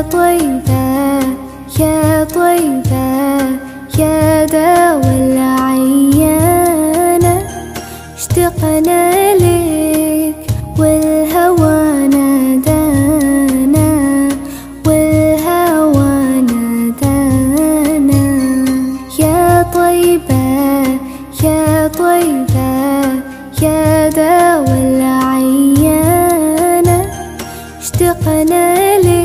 طيبة يا طيبة يا داوى العيانة اشتقنا لك والهوى نادانا والهوى نادانا يا طيبة يا طيبة يا داوى العيانة اشتقنا لك